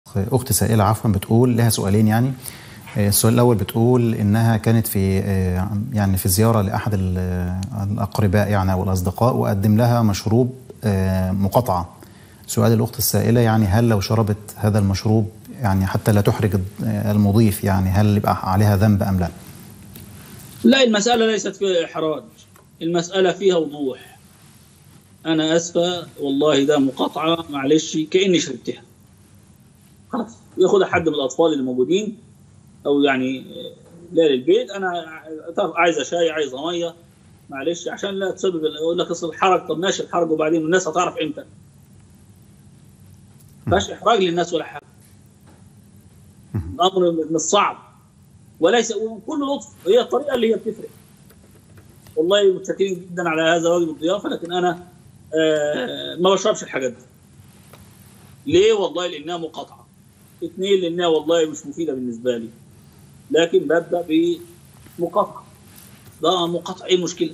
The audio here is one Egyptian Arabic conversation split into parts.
اخت سائله عفوا بتقول لها سؤالين يعني السؤال الاول بتقول انها كانت في يعني في زياره لاحد الاقرباء يعني او الاصدقاء وقدم لها مشروب مقاطعه سؤال الاخت السائله يعني هل لو شربت هذا المشروب يعني حتى لا تحرج المضيف يعني هل يبقى عليها ذنب ام لا؟ لا المساله ليست فيها احراج المساله فيها وضوح انا اسفه والله ده مقاطعه معلش كاني شربتها خلاص ياخدها حد من الاطفال اللي موجودين او يعني لا للبيت انا عايزه شاي عايزه ميه معلش عشان لا تسبب يقول لك اصل الحرج طب ماشي الحرج وبعدين الناس هتعرف امتى فيهاش احراج للناس ولا حاجه الامر مش صعب وليس كل لطف هي الطريقه اللي هي بتفرق والله متشكرين جدا على هذا واجب الضيافه لكن انا آه ما بشربش الحاجات دي ليه والله لانها مقاطعه اثنين لانها والله مش مفيده بالنسبه لي لكن ببدا بمقاطعه ده مقاطعه ايه المشكله؟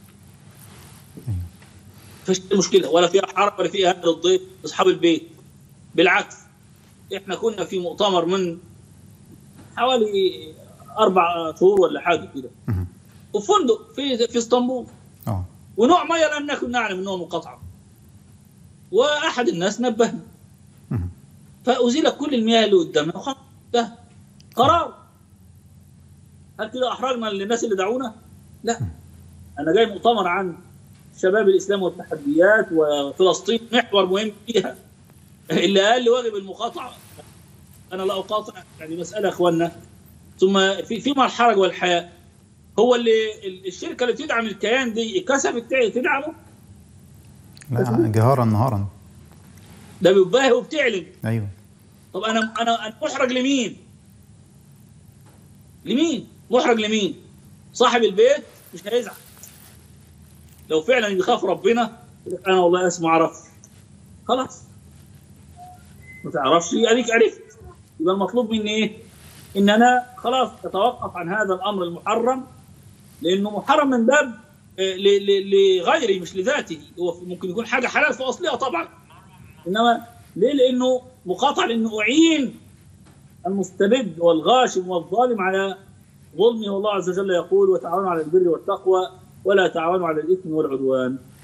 فيش مشكله ولا فيها حرب ولا فيها هدر الضيف اصحاب البيت بالعكس احنا كنا في مؤتمر من حوالي اربع شهور ولا حاجه كده وفي فندق في في اسطنبول اه ونوع ميه لم نكن نعلم انه مقاطعه واحد الناس نبهنا فازيلت كل المياه اللي قدامنا وخلاص ده قرار هل كده احرجنا للناس اللي دعونا؟ لا انا جاي مؤتمر عن شباب الاسلام والتحديات وفلسطين محور مهم فيها اللي قال لي واجب المقاطعه انا لا اقاطع يعني مساله اخواننا ثم في فيما الحرج والحياء هو اللي الشركه اللي بتدعم الكيان دي كسبت تدعمه لا جهارا نهارا ده بيباهي وبتعلن ايوه طب انا انا انا محرج لمين؟ لمين؟ محرج لمين؟ صاحب البيت مش هيزعل لو فعلا يخاف ربنا انا والله اسمع عرف خلاص ما تعرفش اديك عرفت يبقى المطلوب مني ايه؟ ان انا خلاص اتوقف عن هذا الامر المحرم لانه محرم من باب لغيري مش لذاته هو ممكن يكون حاجه حلال في اصلها طبعا انما ليه؟ لانه مقاطع لانه اعين المستبد والغاشم والظالم على ظلمه والله عز وجل يقول وتعاونوا على البر والتقوى ولا تعاونوا على الاثم والعدوان